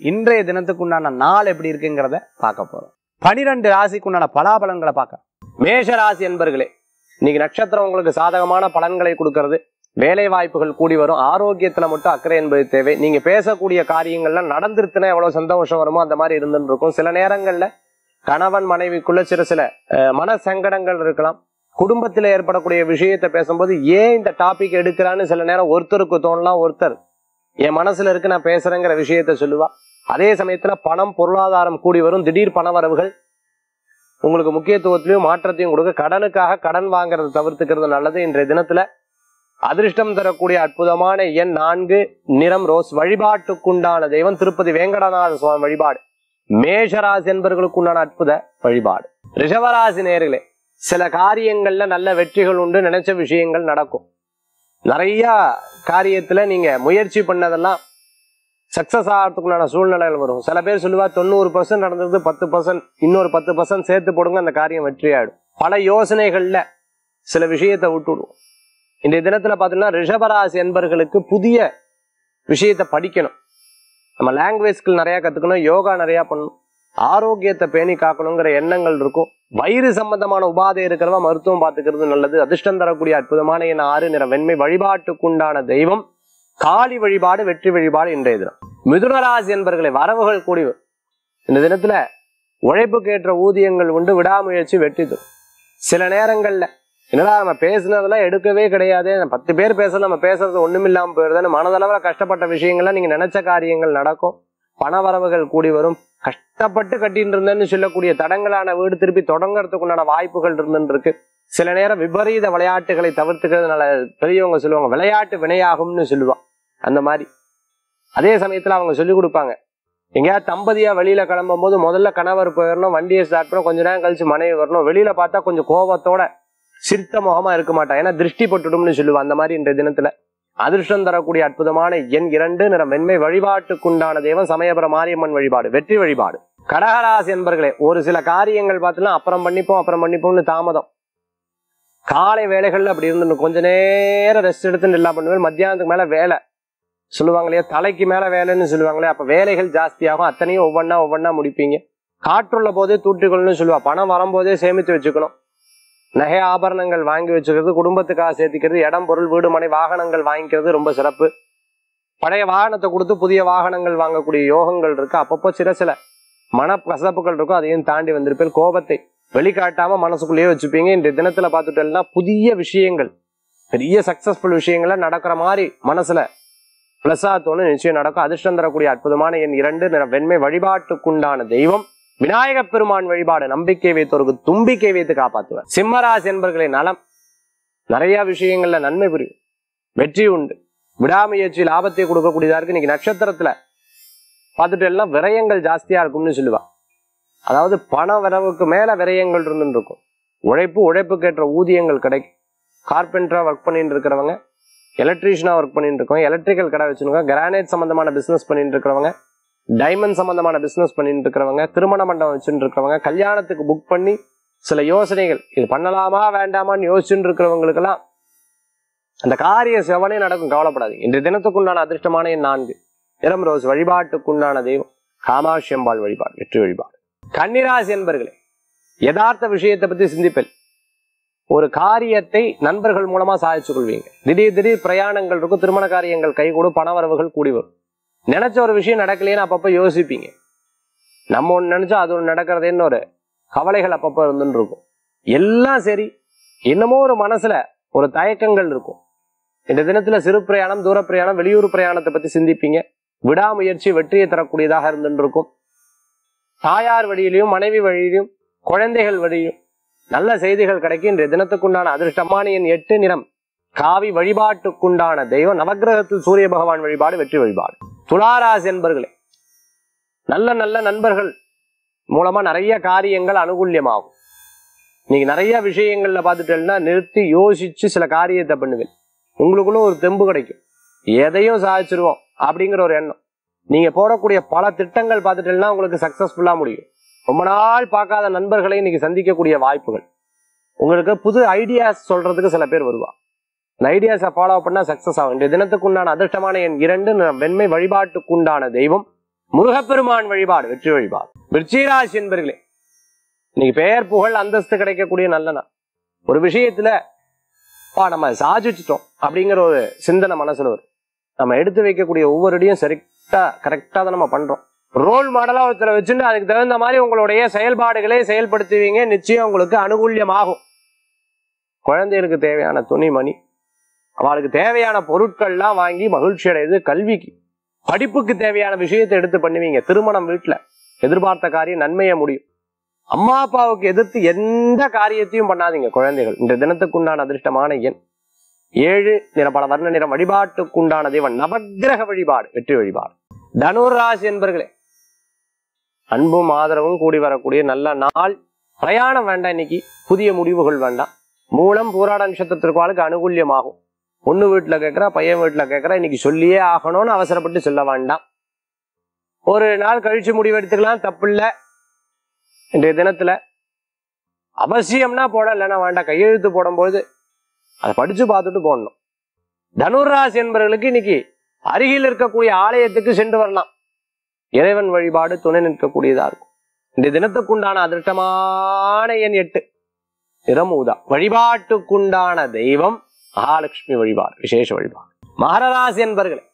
இன்றைய தினத்துக்கு உண்டான நாள் எப்படி இருக்குங்கிறத பார்க்க போறோம் பனிரெண்டு ராசிக்கு உண்டான பலாபலன்களை பார்க்க மேஷ ராசி என்பர்களே இன்னைக்கு நட்சத்திரம் உங்களுக்கு சாதகமான பலன்களை கொடுக்கறது வேலை வாய்ப்புகள் கூடி வரும் ஆரோக்கியத்துல மட்டும் அக்கறை என்பது தேவை நீங்க பேசக்கூடிய காரியங்கள்லாம் நடந்துருத்துனா எவ்வளவு சந்தோஷம் வருமோ அந்த மாதிரி இருந்துட்டு இருக்கும் சில நேரங்கள்ல கணவன் மனைவிக்குள்ள சில சில அஹ், மன சங்கடங்கள் இருக்கலாம் குடும்பத்துல ஏற்படக்கூடிய விஷயத்தை பேசும்போது ஏன் இந்த டாபிக் எடுக்கிறான்னு சில நேரம் ஒருத்தருக்கு தோணலாம் ஒருத்தர் என் மனசுல இருக்கு நான் பேசுறேங்கிற விஷயத்த சொல்லுவா அதே சமயத்துல பணம் பொருளாதாரம் கூடி வரும் திடீர் பண வரவுகள் உங்களுக்கு முக்கியத்துவத்திலையும் மாற்றத்தையும் கொடுக்க கடனுக்காக கடன் வாங்குறதை தவிர்த்துக்கிறது நல்லது இன்றைய தினத்துல அதிர்ஷ்டம் தரக்கூடிய அற்புதமான எண் நான்கு நிறம் ரோஸ் வழிபாட்டுக்குண்டான தெய்வம் திருப்பதி வேங்கடநாத சுவாமி வழிபாடு மேஷராசி என்பவர்களுக்கு உண்டான அற்புத வழிபாடு ரிஷவராசி நேர்களே சில காரியங்கள்ல நல்ல வெற்றிகள் உண்டு நினைச்ச விஷயங்கள் நடக்கும் நிறைய காரியத்துல நீங்க முயற்சி பண்ணதெல்லாம் சக்சஸ் ஆகிறதுக்குண்டான சூழ்நிலைகள் வரும் சில பேர் சொல்லுவா தொண்ணூறு பர்சன்ட் நடந்தது பத்து பர்சன்ட் இன்னொரு பத்து பர்சன்ட் சேர்த்து போடுங்க அந்த காரியம் வெற்றி ஆயிடும் பல யோசனைகள்ல சில விஷயத்தை விட்டுடுவோம் இன்றைய தினத்துல பாத்தீங்கன்னா ரிஷபராசி என்பர்களுக்கு புதிய விஷயத்தை படிக்கணும் நம்ம லாங்குவேஜ் ஸ்கில் நிறைய கத்துக்கணும் யோகா நிறைய பண்ணணும் ஆரோக்கியத்தை பேணி காக்கணுங்கிற எண்ணங்கள் இருக்கும் வயிறு சம்பந்தமான உபாதை இருக்கிறவா மருத்துவம் பார்த்துக்கிறது நல்லது அதிர்ஷ்டம் தரக்கூடிய அற்புதமான என ஆறு நிற வெண்மை வழிபாட்டுக்குண்டான தெய்வம் காளி வழிபாடு வெற்றி வழிபாடு இன்றைய தினம் மிதுனராசி என்பர்களை வரவுகள் கூடி வரும். இந்த தினத்துல உழைப்புக்கு ஏற்ற ஊதியங்கள் உண்டு விடாமுயற்சி வெற்றி தரும் சில நேரங்கள்ல என்னடா நம்ம பேசுனதெல்லாம் எடுக்கவே கிடையாது பத்து பேர் பேச நம்ம பேசுறது ஒண்ணுமில்லாம போயிருதுன்னு மனதளவுல கஷ்டப்பட்ட விஷயங்கள்லாம் நீங்க நினைச்ச காரியங்கள் நடக்கும் பண வரவுகள் கூடி வரும் கஷ்டப்பட்டு கட்டிட்டு இருந்தேன்னு சொல்லக்கூடிய தடங்களான வீடு திருப்பி தொடங்கறதுக்கு உண்டான வாய்ப்புகள் இருந்துட்டு இருக்கு சில நேரம் விபரீத விளையாட்டுகளை தவிர்த்துக்கிறதுனால பெரியவங்க சொல்லுவாங்க விளையாட்டு வினையாகும்னு சொல்லுவா அந்த மாதிரி அதே சமயத்துல அவங்க சொல்லி கொடுப்பாங்க எங்கேயாவது தம்பதியா வெளியில கிளம்பும் போது முதல்ல கணவர் போயிடணும் வண்டியை ஸ்டார்ட் பண்ணணும் கொஞ்ச நேரம் கழிச்சு மனைவி வரணும் வெளியில பார்த்தா கொஞ்சம் கோபத்தோட சிரித்த முகமா இருக்க மாட்டா ஏன்னா திருஷ்டி பட்டுடும்னு சொல்லுவா அந்த மாதிரி இன்றைய தினத்துல அதிர்ஷ்டம் தரக்கூடிய அற்புதமான எண் இரண்டு நிறம் வெண்மை வழிபாட்டுக்குண்டான தெய்வம் சமயபுர மாரியம்மன் வழிபாடு வெற்றி வழிபாடு கடகராசி என்பர்களே ஒரு சில காரியங்கள் பார்த்தீங்கன்னா அப்புறம் பண்ணிப்போம் அப்புறம் பண்ணிப்போம்னு தாமதம் காலை வேலைகள்ல அப்படி இருந்து கொஞ்ச நேரம் ரெஸ்ட் எடுத்து எல்லாம் பண்ணுவேன் மத்தியானத்துக்கு மேல வேலை சொல்லுவாங்க இல்லையா தலைக்கு மேல வேலைன்னு சொல்லுவாங்களே அப்ப வேலைகள் ஜாஸ்தியாகும் அத்தனையும் ஒவ்வொன்னா ஒவ்வொன்னா முடிப்பீங்க காற்றுள்ள போதே தூட்டுகள்னு சொல்லுவா பணம் வரும்போதே சேமித்து வச்சுக்கணும் நகை ஆபரணங்கள் வாங்கி வச்சுக்கிறது குடும்பத்துக்காக சேர்த்துக்கிறது இடம் பொருள் வீடு மனை வாகனங்கள் வாங்கிக்கிறது ரொம்ப சிறப்பு பழைய வாகனத்தை கொடுத்து புதிய வாகனங்கள் வாங்கக்கூடிய யோகங்கள் இருக்கு அப்பப்போ சில சில மன கசப்புகள் இருக்கும் அதையும் தாண்டி வந்திருப்பேன் கோபத்தை வெளிக்காட்டாம மனசுக்குள்ளேயே வச்சுப்பீங்க இன்றைய தினத்துல பார்த்துட்டோம்னா புதிய விஷயங்கள் பெரிய சக்சஸ்ஃபுல் விஷயங்கள்லாம் நடக்கிற மாதிரி மனசுல பிளஸா தோணும் நிச்சயம் நடக்கும் அதிர்ஷ்டம் தரக்கூடிய அற்புதமான என் இரண்டு நிற வெண்மை வழிபாட்டுக்குண்டான தெய்வம் விநாயக பெருமான் வழிபாடு நம்பிக்கை வைத்தோருக்கு தும்பிக்கை வைத்து காப்பாற்றுவார் சிம்மராசி என்பர்களை நலம் நிறைய விஷயங்கள்ல நன்மை புரியும் வெற்றி உண்டு விடாமுயற்சி லாபத்தை கொடுக்கக்கூடியதா இருக்கு இன்னைக்கு நட்சத்திரத்துல பார்த்துட்டு எல்லாம் விரயங்கள் ஜாஸ்தியா இருக்கும்னு சொல்லுவா அதாவது பண வரவுக்கு மேல விரயங்கள் இருந்துட்டு இருக்கும் உழைப்பு உழைப்புக்கு ஏற்ற ஊதியங்கள் கிடைக்கும் கார்பெண்டரா ஒர்க் பண்ணிட்டு இருக்கிறவங்க எலக்ட்ரீஷியனா ஒர்க் பண்ணிட்டு இருக்கவங்க எலக்ட்ரிக்கல் கடை வச்சிருக்கவங்க கிரானைட் சம்பந்தமான பிசினஸ் பண்ணிட்டு இருக்கிறவங்க டைமண்ட் சம்பந்தமான பிசினஸ் பண்ணிட்டு இருக்கிறவங்க திருமண மண்டபம் வச்சுட்டு இருக்கிறவங்க கல்யாணத்துக்கு புக் பண்ணி சில யோசனைகள் இது பண்ணலாமா வேண்டாமான்னு யோசிச்சுட்டு இருக்கிறவங்களுக்கெல்லாம் அந்த காரிய செவனே நடக்கும் கவலைப்படாதீங்க இன்றைய தினத்துக்குண்டான அதிர்ஷ்டமான எண் நான்கு இளம் ரோஸ் வழிபாட்டுக்குண்டான தெய்வம் காமாட்சி அம்பாள் வழிபாடு வெற்றி வழிபாடு கன்னிராசி என்பர்களே யதார்த்த விஷயத்தை பத்தி சிந்திப்பேன் ஒரு காரியத்தை நண்பர்கள் மூலமா சாதிச்சு கொள்வீங்க திடீர் திடீர் பிரயாணங்கள் இருக்கும் திருமண காரியங்கள் கைகூடு பணவரவுகள் கூடி வரும் நினைச்ச ஒரு விஷயம் நடக்கலைன்னு அப்பப்ப யோசிப்பீங்க நம்ம ஒண்ணு நினைச்சா அது ஒண்ணு நடக்கிறதேன்னு ஒரு கவலைகள் அப்பப்ப இருந்துன்னு இருக்கும் எல்லாம் சரி என்னமோ ஒரு மனசுல ஒரு தயக்கங்கள் இருக்கும் இந்த தினத்துல சிறு பிரயாணம் தூர பிரயாணம் வெளியூர் பிரயாணத்தை பத்தி சிந்திப்பீங்க விடாமுயற்சி வெற்றியை தரக்கூடியதாக இருந்துட்டு இருக்கும் தாயார் வழியிலையும் மனைவி வழியிலையும் குழந்தைகள் வழியிலும் நல்ல செய்திகள் கிடைக்கும் இன்றைய தினத்துக்குண்டான அதிர்ஷ்டமான எண் எட்டு நிறம் காவி வழிபாட்டுக்குண்டான தெய்வம் நவக்கிரகத்தில் சூரிய பகவான் வழிபாடு வெற்றி வழிபாடு துளாராசி என்பர்களே நல்ல நல்ல நண்பர்கள் மூலமா நிறைய காரியங்கள் அனுகூல்யமாகும் நீங்க நிறைய விஷயங்கள்ல பார்த்துட்டேன்னா நிறுத்தி யோசிச்சு சில காரியத்தை பண்ணுவேன் உங்களுக்குள்ள ஒரு தெம்பு கிடைக்கும் எதையும் சாதிச்சிருவோம் அப்படிங்கிற ஒரு எண்ணம் நீங்க போடக்கூடிய பல திட்டங்கள் பார்த்துட்டேன்னா உங்களுக்கு சக்சஸ்ஃபுல்லா முடியும் ரொம்ப நாள் பார்க்காத நண்பர்களை இன்னைக்கு சந்திக்கக்கூடிய வாய்ப்புகள் உங்களுக்கு புது ஐடியாஸ் சொல்றதுக்கு சில பேர் வருவா அந்த ஐடியாஸை ஃபாலோ பண்ணா சக்சஸ் ஆகும் இன்றைய தினத்துக்குண்டான அதிர்ஷ்டமான என் இரண்டு நிறம் வெண்மை வழிபாட்டுக்குண்டான தெய்வம் முருகப்பெருமான் வழிபாடு வெற்றி வழிபாடு விருச்சிகராசி என்பர்களே இன்னைக்கு பெயர் புகழ் அந்தஸ்து கிடைக்கக்கூடிய நல்ல நாள் ஒரு விஷயத்துல பா நம்ம சாதிச்சிட்டோம் அப்படிங்கிற ஒரு சிந்தனை மனசுல வரும் நம்ம எடுத்து வைக்கக்கூடிய ஒவ்வொரு அடியும் சரிட்டா கரெக்டா தான் நம்ம பண்றோம் ரோல் மாடலா ஒருத்தரை வச்சுட்டு அதுக்கு தகுந்த மாதிரி உங்களுடைய செயல்பாடுகளை செயல்படுத்துவீங்க நிச்சயம் உங்களுக்கு அனுகூல்யமாகும் குழந்தைகளுக்கு தேவையான துணிமணி அவளுக்கு தேவையான பொருட்கள்லாம் வாங்கி மகிழ்ச்சி அடையுது கல்விக்கு படிப்புக்கு தேவையான விஷயத்தை எடுத்து பண்ணுவீங்க திருமணம் வீட்டுல எதிர்பார்த்த காரியம் நன்மைய முடியும் அம்மா அப்பாவுக்கு எதிர்த்து எந்த காரியத்தையும் பண்ணாதீங்க குழந்தைகள் இந்த தினத்துக்குண்டான அதிர்ஷ்டமான எண் ஏழு நிறப்பட வர்ண நிறம் வழிபாட்டுக்குண்டான தெய்வம் நவக்கிரக வழிபாடு வெற்றி வழிபாடு தனுர் ராசி என்பர்களே அன்பும் ஆதரவும் கூடி வரக்கூடிய நல்ல நாள் பிரயாணம் வேண்டாம் இன்னைக்கு புதிய முடிவுகள் வேண்டாம் மூலம் போராட நட்சத்திரத்திற்கு அனுகூல்யமாகும் பொண்ணு வீட்டுல கேட்கறா பையன் வீட்டுல கேட்கறா இன்னைக்கு சொல்லியே ஆகணும்னு அவசரப்பட்டு சொல்ல வேண்டாம் ஒரு நாள் கழிச்சு முடிவெடுத்துக்கலாம் தப்பில்லை இன்றைய தினத்துல அவசியம்னா போட இல்லைன்னா வேண்டாம் கையெழுத்து போடும்போது அதை படிச்சு பார்த்துட்டு போடணும் தனுராசி என்பவர்களுக்கு இன்னைக்கு அருகில் இருக்கக்கூடிய ஆலயத்துக்கு சென்று வரலாம் இறைவன் வழிபாடு துணை நிற்கக்கூடியதா இருக்கும் இந்த தினத்துக்குண்டான அதிர்ஷ்டமான எண் எட்டு நிறமூதா வழிபாட்டுக்குண்டான தெய்வம் மகாலட்சுமி வழிபாடு விசேஷ வழிபாடு மகரராசி என்பர்களே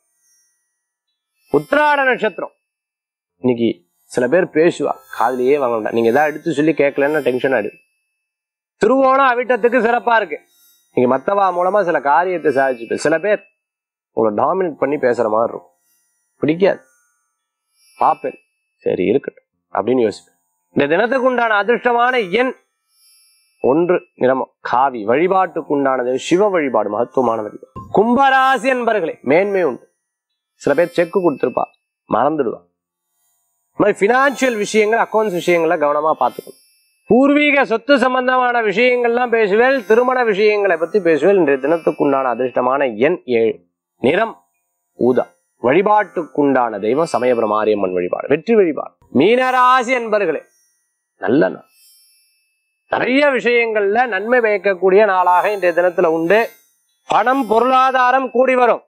உத்திராட நட்சத்திரம் இன்னைக்கு சில பேர் பேசுவா காதுலயே வாங்க மாட்டா நீங்க ஏதாவது எடுத்து சொல்லி கேட்கலன்னு டென்ஷன் ஆயிடு திருவோணம் அவிட்டத்துக்கு சிறப்பா இருக்கு நீங்க மத்தவா மூலமா சில காரியத்தை சாதிச்சுட்டு சில பேர் உங்களை டாமினேட் பண்ணி பேசுற மாதிரி இருக்கும் பிடிக்காது பாப்பேன் சரி இருக்கட்டும் அப்படின்னு யோசிப்பேன் இந்த தினத்துக்கு உண்டான அதிர்ஷ்டமான எண் ஒன்று நிறமம் காவி வழிபாட்டுக்கு உண்டானது சிவ வழிபாடு மகத்துவமான வழிபாடு கும்பராசி என்பர்களே மேன்மை உண்டு சில பேர் செக்கு கொடுத்துருப்பா மறந்துடுவா இந்த மாதிரி பினான்சியல் விஷயங்கள் அக்கௌண்ட்ஸ் விஷயங்கள கவனமா பார்த்துக்கணும் பூர்வீக சொத்து சம்பந்தமான விஷயங்கள்லாம் பேசுவேல் திருமண விஷயங்களை பத்தி பேசுவேல் இன்றைய தினத்துக்குண்டான அதிர்ஷ்டமான எண் ஏழு நிறம் ஊதா வழிபாட்டுக்குண்டான தெய்வம் சமயபுரம் மாரியம்மன் வழிபாடு வெற்றி வழிபாடு மீனராசி என்பர்களே நல்ல நாள் நிறைய விஷயங்கள்ல நன்மை பயக்கக்கூடிய நாளாக இன்றைய தினத்துல உண்டு பணம் பொருளாதாரம் கூடி வரும்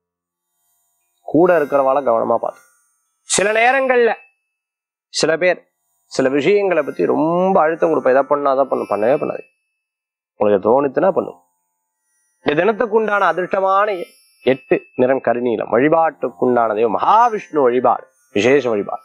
கூட இருக்கிறவால கவனமா பார்த்து சில நேரங்கள்ல சில பேர் சில விஷயங்களை பத்தி ரொம்ப அழுத்தம் கொடுப்ப இதை பண்ணா அதை பண்ணு பண்ணவே பண்ணாது உங்களுக்கு தோணுச்சுன்னா பண்ணும் இந்த தினத்துக்குண்டான அதிர்ஷ்டமான எண் எட்டு நிறம் கருநீலம் வழிபாட்டுக்குண்டான தெய்வம் மகாவிஷ்ணு வழிபாடு விசேஷ வழிபாடு